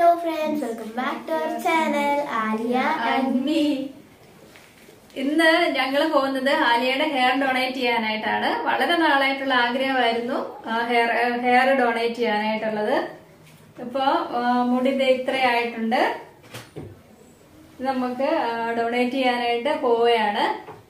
Hello friends welcome back to our channel Aliya and me ഇന്ന് ഞങ്ങൾ പോകുന്നത് ആലിയയുടെ ഹെയർ ഡൊണേറ്റ് ചെയ്യാനായിട്ടാണ് വളരെ നാളായിട്ടുള്ള ആഗ്രഹമായിരുന്നു ഹെയർ ഹെയർ ഡൊണേറ്റ് ചെയ്യാനായിട്ടുള്ളത് ഇപ്പോ ആ, മുടി ദേ ഇത്രയായിട്ടുണ്ട് ഇത് നമുക്ക് ഡൊണേറ്റ് ചെയ്യാനായിട്ട് പോവുകയാണ്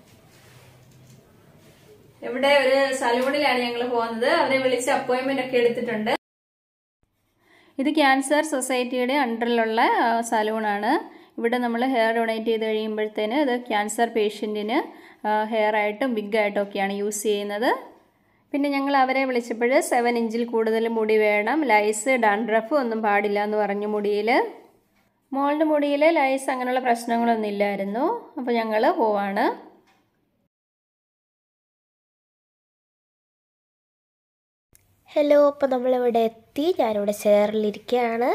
ഇവിടെ ഒരു സലൂണിലാണ് ഞങ്ങൾ പോകുന്നത് അവരെ വിളിച്ച് അപ്പോയിന്റ്മെന്റ് ഒക്കെ എടുത്തിട്ടുണ്ട് ഇത് ക്യാൻസർ സൊസൈറ്റിയുടെ അണ്ടറിലുള്ള ആ, സലൂണാണ് ഇവിടെ നമ്മൾ ഹെയർ ഡൊണേറ്റ് ചെയ്ത് കഴിയുമ്പോഴത്തേന് ഇത് ക്യാൻസർ പേഷ്യൻറ്റിന് ഹെയർ ആയിട്ടും ബിഗ് ആയിട്ടും ഒക്കെയാണ് യൂസ് ചെയ്യുന്നത് പിന്നെ ഞങ്ങൾ അവരെ വിളിച്ചപ്പോൾ സെവൻ ഇഞ്ചിൽ കൂടുതൽ മുടി വേണം ലൈസ് ഡൺഡ്രഫ് ഒന്നും പാടില്ല എന്ന് പറഞ്ഞു മുടിയിൽ മോളുടെ മുടിയിൽ ലൈസ് അങ്ങനെയുള്ള പ്രശ്നങ്ങളൊന്നും ഇല്ലായിരുന്നു അപ്പോൾ ഞങ്ങൾ പോവാണ് ഹലോ അപ്പോൾ നമ്മളിവിടെ എത്തി ഞാനിവിടെ ചെയറിലിരിക്കുകയാണ്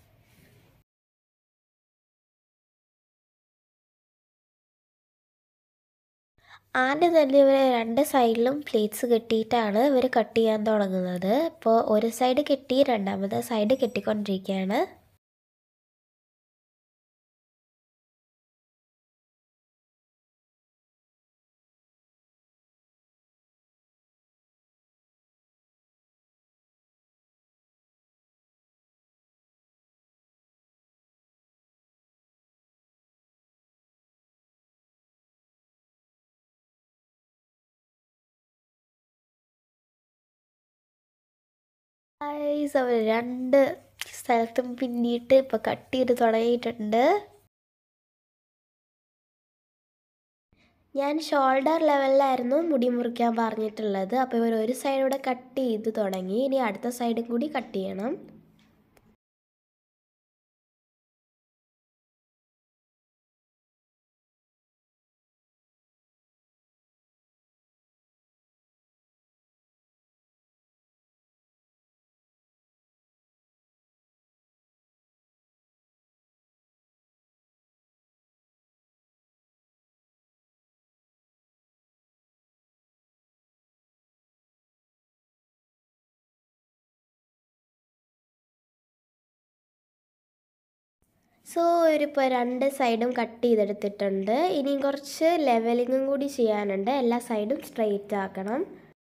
ആദ്യം തന്നെ ഇവർ രണ്ട് സൈഡിലും പ്ലേറ്റ്സ് കെട്ടിയിട്ടാണ് ഇവർ കട്ട് ചെയ്യാൻ തുടങ്ങുന്നത് ഇപ്പോൾ ഒരു സൈഡ് കെട്ടി രണ്ടാമത്തെ സൈഡ് കെട്ടിക്കൊണ്ടിരിക്കുകയാണ് ഗൈസ് അവർ രണ്ട് സ്ഥലത്തും പിന്നിയിട്ട് ഇപ്പോൾ കട്ട് ചെയ്ത് തുടങ്ങിയിട്ടുണ്ട് ഞാൻ ഷോൾഡർ ലെവലിലായിരുന്നു മുടി മുറിക്കാൻ പറഞ്ഞിട്ടുള്ളത് അപ്പോൾ ഇവർ ഒരു സൈഡൂടെ കട്ട് ചെയ്ത് തുടങ്ങി ഇനി അടുത്ത സൈഡും കൂടി കട്ട് ചെയ്യണം സോ ഇവരിപ്പോൾ രണ്ട് സൈഡും കട്ട് ചെയ്തെടുത്തിട്ടുണ്ട് ഇനിയും കുറച്ച് ലെവലിങ്ങും കൂടി ചെയ്യാനുണ്ട് എല്ലാ സൈഡും സ്ട്രെയിറ്റ് ആക്കണം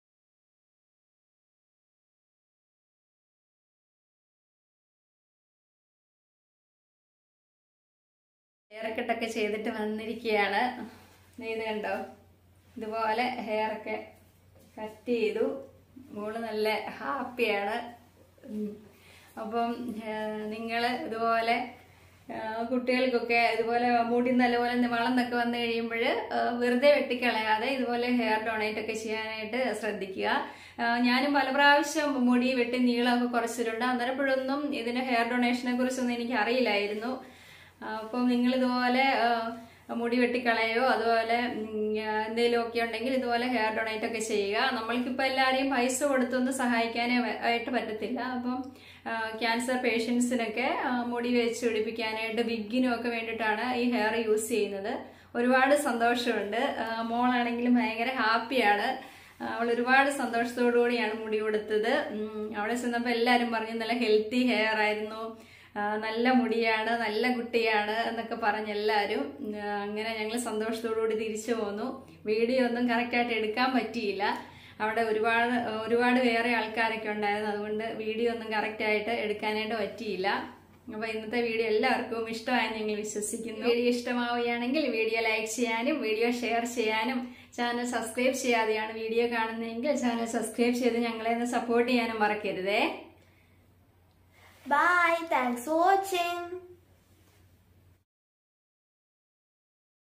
ഹെയർ കട്ടൊക്കെ ചെയ്തിട്ട് വന്നിരിക്കുകയാണ് നീ ഇത് കണ്ടോ ഇതുപോലെ ഹെയർ ഒക്കെ കട്ട് ചെയ്തു മോള് നല്ല ഹാപ്പിയാണ് ഉം. അപ്പം നിങ്ങൾ ഇതുപോലെ ആ, കുട്ടികൾക്കൊക്കെ ഇതുപോലെ മുടി നല്ലപോലെ വളർന്നൊക്കെ വന്നു കഴിയുമ്പോൾ വെറുതെ വെട്ടിക്കളയാതെ ഇതുപോലെ ഹെയർ ഡൊണേറ്റ് ഒക്കെ ചെയ്യാനായിട്ട് ശ്രദ്ധിക്കുക ആ, ഞാനും പല പ്രാവശ്യം മുടി വെട്ടി നീളമൊക്കെ കുറച്ചിട്ടുണ്ട് അന്നേരപ്പോഴൊന്നും ഇതിന് ഹെയർ ഡൊണേഷനെ കുറിച്ചൊന്നും എനിക്ക് അറിയില്ലായിരുന്നു ആ, അപ്പം നിങ്ങൾ ഇതുപോലെ ആ, മുടി വെട്ടിക്കളയോ അതുപോലെ എന്തെങ്കിലുമൊക്കെ ഉണ്ടെങ്കിൽ ഇതുപോലെ ഹെയർ ഡൊണേറ്റ് ഒക്കെ ചെയ്യുക നമ്മൾക്കിപ്പോൾ എല്ലാവരെയും പൈസ കൊടുത്തൊന്നും സഹായിക്കാനേ വ- ആയിട്ട് പറ്റത്തില്ല അപ്പം ക്യാൻസർ പേഷ്യൻസിനൊക്കെ മുടി വെച്ച് പിടിപ്പിക്കാനായിട്ട് വിഗിനും ഒക്കെ വേണ്ടിയിട്ടാണ് ഈ ഹെയർ യൂസ് ചെയ്യുന്നത് ഒരുപാട് സന്തോഷമുണ്ട് ആ, മോളാണെങ്കിലും ഭയങ്കര ഹാപ്പിയാണ് അവൾ ഒരുപാട് സന്തോഷത്തോടു കൂടിയാണ് മുടി കൊടുത്തത് ഉം, അവിടെ ചെന്നപ്പോൾ എല്ലാവരും പറഞ്ഞു നല്ല ഹെൽത്തി ഹെയർ ആയിരുന്നു ആ, നല്ല മുടിയാണ് നല്ല കുട്ടിയാണ് എന്നൊക്കെ പറഞ്ഞ് എല്ലാവരും ഉം, ആ, അങ്ങനെ ഞങ്ങൾ സന്തോഷത്തോടു കൂടി തിരിച്ചു പോന്നു വീഡിയോ ഒന്നും കറക്റ്റായിട്ട് എടുക്കാൻ പറ്റിയില്ല അവിടെ ഒരുപാട് ഒരുപാട് വേറെ ആൾക്കാരൊക്കെ ഉണ്ടായിരുന്നു അതുകൊണ്ട് വീഡിയോ ഒന്നും കറക്റ്റായിട്ട് എടുക്കാനായിട്ട് പറ്റിയില്ല അപ്പൊ ഇന്നത്തെ വീഡിയോ എല്ലാവർക്കും ഇഷ്ടമായെന്ന് ഞങ്ങൾ വിശ്വസിക്കുന്നു വീഡിയോ ഇഷ്ടമാവുകയാണെങ്കിൽ വീഡിയോ ലൈക്ക് ചെയ്യാനും വീഡിയോ ഷെയർ ചെയ്യാനും ചാനൽ സബ്സ്ക്രൈബ് ചെയ്യാതെയാണ് വീഡിയോ കാണുന്നതെങ്കിൽ ചാനൽ സബ്സ്ക്രൈബ് ചെയ്ത് ഞങ്ങളെ ഒന്ന് സപ്പോർട്ട് ചെയ്യാനും മറക്കരുതേ ബൈ താങ്ക്സ് ഫോർ വാച്ചിങ്